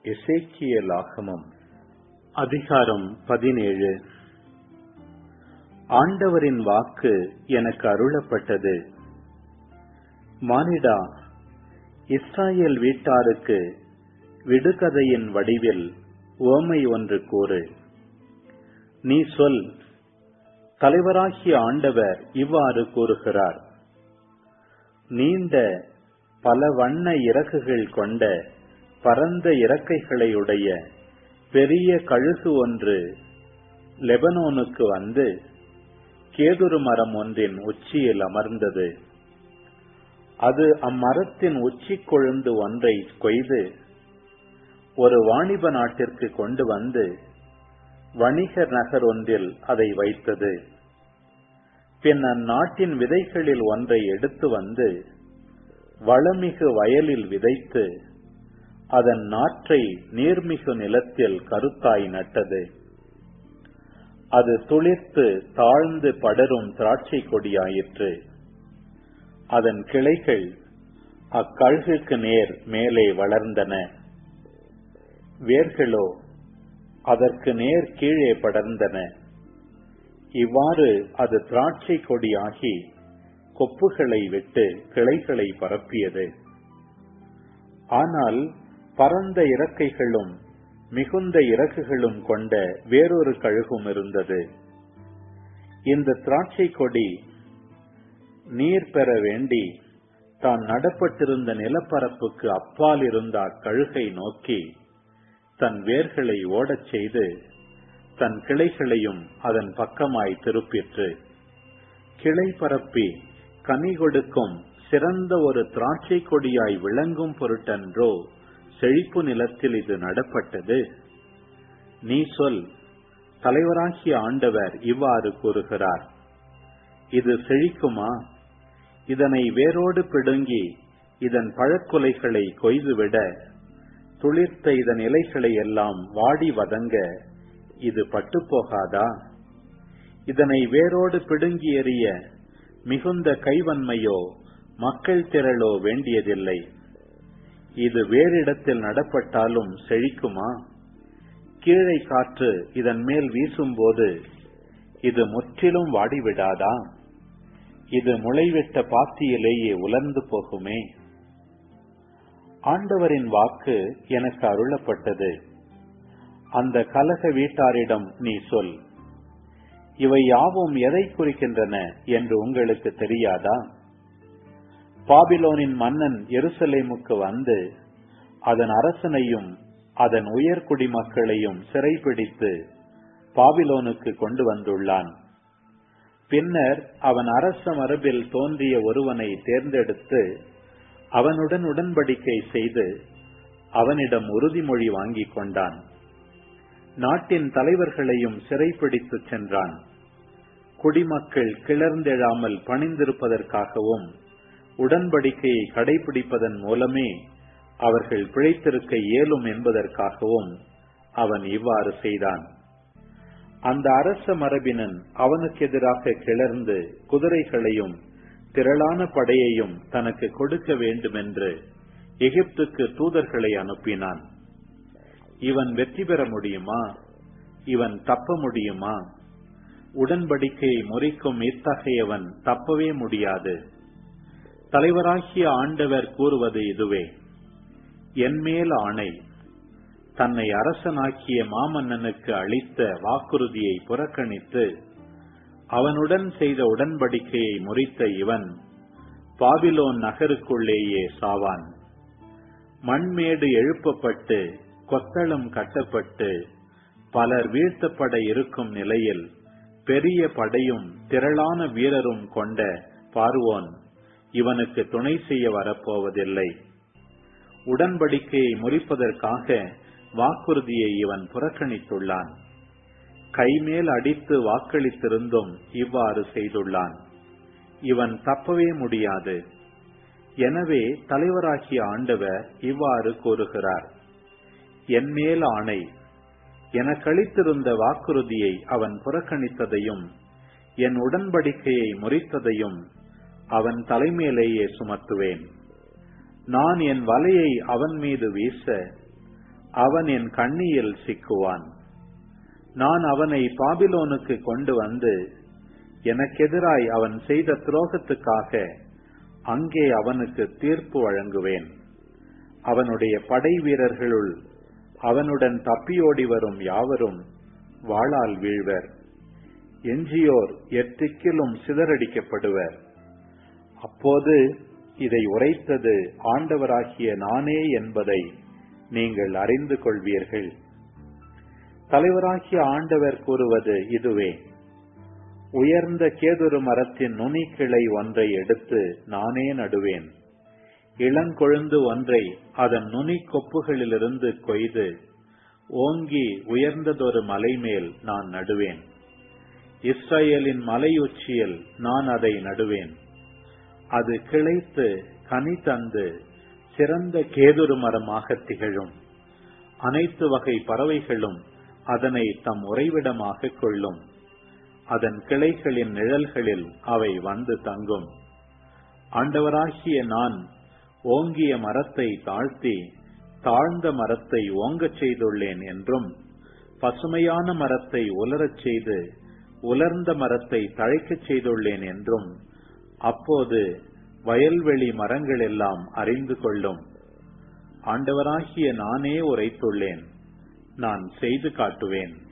எசேக்கியலாகமம் அதிகாரம் பதினேழு ஆண்டவரின் வாக்கு எனக்கு அருளப்பட்டது மானிடா இஸ்ராயேல் வீட்டாருக்கு விடுகதையின் வடிவில் ஓமை ஒன்று கூறு நீ சொல் தலைவராகிய ஆண்டவர் இவ்வாறு கூறுகிறார் நீண்ட பல வண்ண இறகுகள் கொண்ட பரந்த இறக்கைகளை உடைய பெரிய கழுகு ஒன்று லெபனோனுக்கு வந்து கேதுரு மரம் ஒன்றின் உச்சியில் அமர்ந்தது அது அம்மரத்தின் உச்சி கொழுந்து ஒன்றை கொய்து ஒரு வாணிப நாட்டிற்கு கொண்டு வந்து வணிகர் நகர் ஒன்றில் அதை வைத்தது பின் அந்நாட்டின் விதைகளில் ஒன்றை எடுத்து வந்து வளமிகு வயலில் விதைத்து அதன் நாற்றை நீர்மிகு நிலத்தில் கருத்தாய் நட்டது அது துளிர்த்து தாழ்ந்து படரும் திராட்சை கொடியாயிற்று அதன் கிளைகள் அக்கழுகுக்கு நேர் மேலே வளர்ந்தன வேர்களோ அதற்கு நேர் கீழே படர்ந்தன இவ்வாறு அது திராட்சை கொடியாகி கொப்புகளை விட்டு கிளைகளை பரப்பியது ஆனால் பரந்த இறக்கைகளும் மிகுந்த இறக்குகளும் கொண்ட வேறொரு கழுகும் இருந்தது இந்த திராட்சை கொடி நீர் பெற வேண்டி தான் நடப்பட்டிருந்த நிலப்பரப்புக்கு அப்பால் இருந்த அக்கழுகை நோக்கி தன் வேர்களை ஓடச் செய்து தன் கிளைகளையும் அதன் பக்கமாய் திருப்பிற்று கிளை பரப்பி கனி கொடுக்கும் சிறந்த ஒரு திராட்சை கொடியாய் விளங்கும் பொருட்டன்றோ செழிப்பு நிலத்தில் இது நடப்பட்டது நீ சொல் தலைவராகிய ஆண்டவர் இவ்வாறு கூறுகிறார் இது செழிக்குமா இதனை வேரோடு பிடுங்கி இதன் பழக்குலைகளை கொய்துவிட துளிர்த்த இதன் இலைகளை எல்லாம் வாடி வதங்க இது பட்டு போகாதா இதனை வேரோடு பிடுங்கி எறிய மிகுந்த கைவன்மையோ மக்கள் திரளோ வேண்டியதில்லை இது வேறிடத்தில் நடப்பட்டாலும் செழிக்குமா கீழே காற்று இதன் மேல் வீசும்போது இது முற்றிலும் வாடிவிடாதா இது முளைவிட்ட பாத்தியிலேயே உலர்ந்து போகுமே ஆண்டவரின் வாக்கு எனக்கு அருளப்பட்டது அந்த கலக வீட்டாரிடம் நீ சொல் இவை யாவும் எதை குறிக்கின்றன என்று உங்களுக்கு தெரியாதா பாபிலோனின் மன்னன் எருசலேமுக்கு வந்து அதன் அரசனையும் அதன் உயர்குடி மக்களையும் சிறைபிடித்து பாபிலோனுக்கு கொண்டு வந்துள்ளான் பின்னர் அவன் அரச மரபில் தோன்றிய ஒருவனை தேர்ந்தெடுத்து அவனுடன் உடன்படிக்கை செய்து அவனிடம் உறுதிமொழி வாங்கிக் கொண்டான் நாட்டின் தலைவர்களையும் சிறைப்பிடித்து சென்றான் குடிமக்கள் கிளர்ந்தெழாமல் பணிந்திருப்பதற்காகவும் உடன்படிக்கையை கடைபிடிப்பதன் மூலமே அவர்கள் பிழைத்திருக்க இயலும் என்பதற்காகவும் அவன் இவ்வாறு செய்தான் அந்த அரச மரபினன் அவனுக்கு எதிராக கிளர்ந்து குதிரைகளையும் திரளான படையையும் தனக்கு கொடுக்க வேண்டுமென்று எகிப்துக்கு தூதர்களை அனுப்பினான் இவன் வெற்றி பெற முடியுமா இவன் தப்ப முடியுமா உடன்படிக்கையை முறிக்கும் இத்தகையவன் தப்பவே முடியாது தலைவராகிய ஆண்டவர் கூறுவது இதுவே என்மேல் ஆணை தன்னை அரசனாக்கிய மாமன்னனுக்கு அளித்த வாக்குறுதியை புறக்கணித்து அவனுடன் செய்த உடன்படிக்கையை முறித்த இவன் பாபிலோன் நகருக்குள்ளேயே சாவான் மண்மேடு எழுப்பப்பட்டு கொத்தளம் கட்டப்பட்டு பலர் வீழ்த்தப்பட இருக்கும் நிலையில் பெரிய படையும் திரளான வீரரும் கொண்ட பார்வோன் இவனுக்கு துணை செய்ய வரப்போவதில்லை உடன்படிக்கையை முறிப்பதற்காக வாக்குறுதியை இவன் புறக்கணித்துள்ளான் கைமேல் அடித்து வாக்களித்திருந்தும் இவ்வாறு செய்துள்ளான் இவன் தப்பவே முடியாது எனவே தலைவராகிய ஆண்டவர் இவ்வாறு கூறுகிறார் என்மேல் ஆணை எனக்களித்திருந்த வாக்குறுதியை அவன் புறக்கணித்ததையும் என் உடன்படிக்கையை முறித்ததையும் அவன் தலைமையிலேயே சுமத்துவேன் நான் என் வலையை அவன் மீது வீச அவன் என் கண்ணியில் சிக்குவான் நான் அவனை பாபிலோனுக்கு கொண்டு வந்து எனக்கெதிராய் அவன் செய்த துரோகத்துக்காக அங்கே அவனுக்கு தீர்ப்பு வழங்குவேன் அவனுடைய படை வீரர்களுள் அவனுடன் தப்பியோடி வரும் யாவரும் வாளால் வீழ்வர் எஞ்சியோர் எத்திக்கிலும் சிதறடிக்கப்படுவர் அப்போது இதை உரைத்தது ஆண்டவராகிய நானே என்பதை நீங்கள் அறிந்து கொள்வீர்கள் தலைவராகிய ஆண்டவர் கூறுவது இதுவே உயர்ந்த கேதுரு மரத்தின் நுனி கிளை ஒன்றை எடுத்து நானே நடுவேன் இளங்கொழுந்து ஒன்றை அதன் நுனி கொப்புகளிலிருந்து கொய்து ஓங்கி உயர்ந்ததொரு மலை மேல் நான் நடுவேன் இஸ்ரேலின் மலையுச்சியில் நான் அதை நடுவேன் அது கிளைத்து கனி தந்து சிறந்த கேதுரு மரமாக திகழும் அனைத்து வகை பறவைகளும் அதனை தம் உறைவிடமாக கொள்ளும் அதன் கிளைகளின் நிழல்களில் அவை வந்து தங்கும் ஆண்டவராகிய நான் ஓங்கிய மரத்தை தாழ்த்தி தாழ்ந்த மரத்தை ஓங்கச் செய்துள்ளேன் என்றும் பசுமையான மரத்தை உலரச் செய்து உலர்ந்த மரத்தை தழைக்கச் செய்துள்ளேன் என்றும் அப்போது வயல்வெளி மரங்கள் எல்லாம் அறிந்து கொள்ளும் ஆண்டவராகிய நானே உரைத்துள்ளேன் நான் செய்து காட்டுவேன்